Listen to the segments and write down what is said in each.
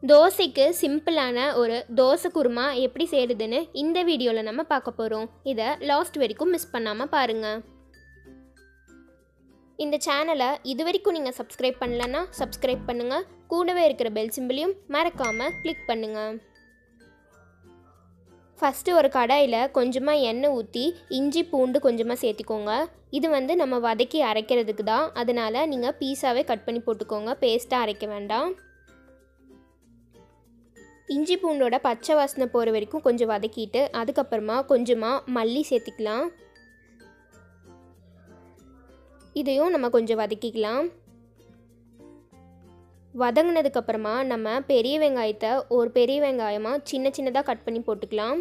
தோசைக்கு சிம்பிளான ஒரு தோசை குருமா எப்படி செய்கிறதுன்னு இந்த வீடியோவில் நம்ம பார்க்க போகிறோம் இதை லாஸ்ட் வரைக்கும் மிஸ் பண்ணாமல் பாருங்கள் இந்த சேனலை இது வரைக்கும் நீங்கள் சப்ஸ்கிரைப் பண்ணலன்னா சப்ஸ்கிரைப் பண்ணுங்கள் கூடவே இருக்கிற பெல் சிம்பிளையும் மறக்காமல் கிளிக் பண்ணுங்கள் ஃபஸ்ட்டு ஒரு கடாயில் கொஞ்சமாக எண்ணெய் ஊற்றி இஞ்சி பூண்டு கொஞ்சமாக சேர்த்திக்கோங்க இது வந்து நம்ம வதக்கி அரைக்கிறதுக்கு தான் அதனால் நீங்கள் பீஸாவே கட் பண்ணி போட்டுக்கோங்க பேஸ்ட்டாக அரைக்க வேண்டாம் இஞ்சி பூண்டோட பச்சை வாசனை போகிற வரைக்கும் கொஞ்சம் வதக்கிட்டு அதுக்கப்புறமா கொஞ்சமாக மல்லி சேர்த்திக்கலாம் இதையும் நம்ம கொஞ்சம் வதக்கிக்கலாம் வதங்கினதுக்கப்புறமா நம்ம பெரிய வெங்காயத்தை ஒரு பெரிய வெங்காயமாக சின்ன சின்னதாக கட் பண்ணி போட்டுக்கலாம்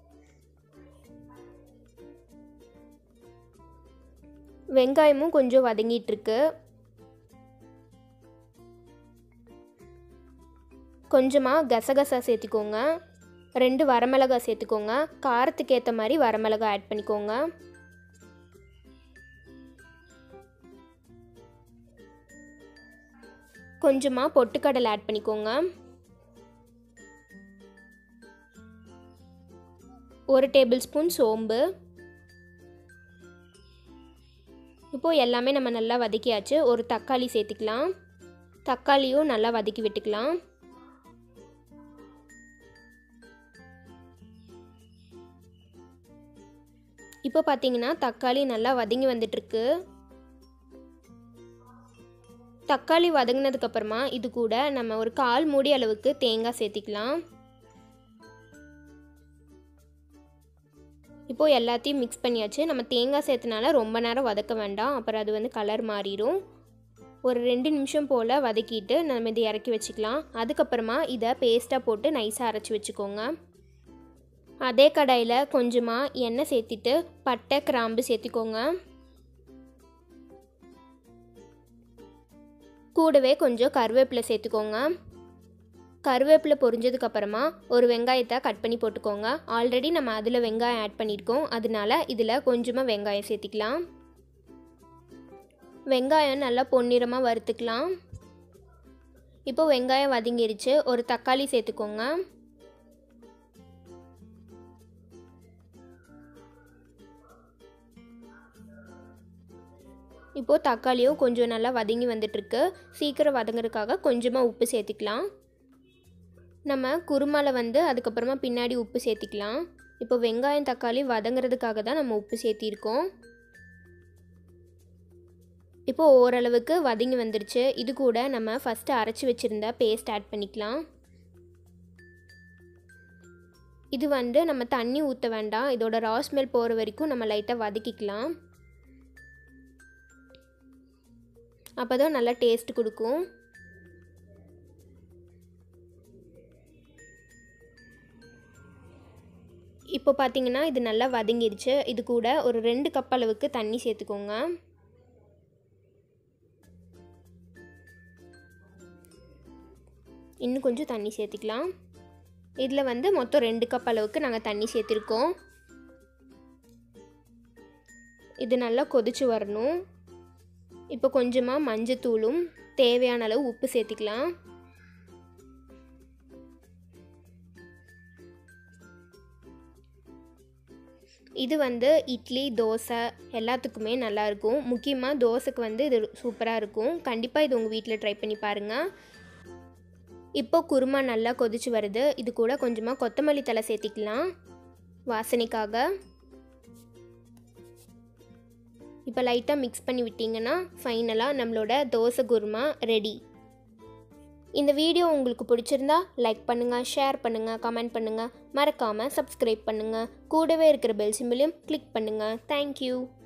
வெங்காயமும் கொஞ்சம் வதங்கிட்டுருக்கு கொஞ்சமாக கசகசா சேர்த்துக்கோங்க ரெண்டு வரமிளகா சேர்த்துக்கோங்க காரத்துக்கு ஏற்ற மாதிரி வரமிளகா ஆட் பண்ணிக்கோங்க கொஞ்சமாக பொட்டுக்கடலை ஆட் பண்ணிக்கோங்க ஒரு டேபிள் ஸ்பூன் சோம்பு இப்போது எல்லாமே நம்ம நல்லா வதக்கியாச்சு ஒரு தக்காளி சேர்த்துக்கலாம் தக்காளியும் நல்லா வதக்கி விட்டுக்கலாம் இப்போ பார்த்தீங்கன்னா தக்காளி நல்லா வதங்கி வந்துட்டுருக்கு தக்காளி வதங்கினதுக்கப்புறமா இது கூட நம்ம ஒரு கால் மூடி அளவுக்கு தேங்காய் சேர்த்திக்கலாம் இப்போது எல்லாத்தையும் மிக்ஸ் பண்ணியாச்சு நம்ம தேங்காய் சேர்த்தனால ரொம்ப நேரம் வதக்க வேண்டாம் அப்புறம் அது வந்து கலர் மாறிடும் ஒரு ரெண்டு நிமிஷம் போல் வதக்கிட்டு நம்ம இதை இறக்கி வச்சுக்கலாம் அதுக்கப்புறமா இதை பேஸ்ட்டாக போட்டு நைஸாக அரைச்சி வச்சுக்கோங்க அதே கடாயில் கொஞ்சமாக எண்ணெய் சேர்த்திட்டு பட்டை கிராம்பு சேர்த்திக்கோங்க கூடவே கொஞ்சம் கருவேப்பிலை சேர்த்துக்கோங்க கருவேப்பிலை பொரிஞ்சதுக்கப்புறமா ஒரு வெங்காயத்தை கட் பண்ணி போட்டுக்கோங்க ஆல்ரெடி நம்ம அதில் வெங்காயம் ஆட் பண்ணியிருக்கோம் அதனால இதில் கொஞ்சமாக வெங்காயம் சேர்த்திக்கலாம் வெங்காயம் நல்லா பொன்னிறமாக வறுத்துக்கலாம் இப்போ வெங்காயம் வதங்கிருச்சு ஒரு தக்காளி சேர்த்துக்கோங்க இப்போது தக்காளியும் கொஞ்சம் நல்லா வதங்கி வந்துட்டுருக்கு சீக்கிரம் வதங்குறதுக்காக கொஞ்சமாக உப்பு சேர்த்திக்கலாம் நம்ம குருமாவில் வந்து அதுக்கப்புறமா பின்னாடி உப்பு சேர்த்திக்கலாம் இப்போ வெங்காயம் தக்காளி வதங்குறதுக்காக தான் நம்ம உப்பு சேர்த்திருக்கோம் இப்போது ஓரளவுக்கு வதங்கி வந்துருச்சு இது கூட நம்ம ஃபஸ்ட்டு அரைச்சி வச்சுருந்த பேஸ்ட் ஆட் பண்ணிக்கலாம் இது வந்து நம்ம தண்ணி ஊற்ற வேண்டாம் இதோட ராஸ்மெல் போகிற வரைக்கும் நம்ம லைட்டாக வதக்கிக்கலாம் அப்போ தான் நல்லா டேஸ்ட் கொடுக்கும் இப்போ பார்த்தீங்கன்னா இது நல்லா வதங்கிருச்சு இது கூட ஒரு ரெண்டு கப் அளவுக்கு தண்ணி சேர்த்துக்கோங்க இன்னும் கொஞ்சம் தண்ணி சேர்த்துக்கலாம் இதில் வந்து மொத்தம் ரெண்டு கப் அளவுக்கு நாங்கள் தண்ணி சேர்த்துருக்கோம் இது நல்லா கொதிச்சு வரணும் இப்போ கொஞ்சமாக மஞ்சத்தூளும் தேவையான அளவு உப்பு சேர்த்திக்கலாம் இது வந்து இட்லி தோசை எல்லாத்துக்குமே நல்லாயிருக்கும் முக்கியமாக தோசைக்கு வந்து இது சூப்பராக இருக்கும் கண்டிப்பாக இது உங்கள் வீட்டில் ட்ரை பண்ணி பாருங்கள் இப்போ குருமா நல்லா கொதிச்சு வருது இது கூட கொஞ்சமாக கொத்தமல்லி தலை சேர்த்திக்கலாம் வாசனைக்காக இப்போ லைட்டாக மிக்ஸ் பண்ணி விட்டிங்கன்னா ஃபைனலாக நம்மளோட தோசை குருமா ரெடி இந்த வீடியோ உங்களுக்கு பிடிச்சிருந்தா லைக் பண்ணுங்கள் ஷேர் பண்ணுங்கள் கமெண்ட் பண்ணுங்கள் மறக்காமல் சப்ஸ்கிரைப் பண்ணுங்கள் கூடவே இருக்கிற பெல் சிம்பிளையும் கிளிக் பண்ணுங்கள் தேங்க்யூ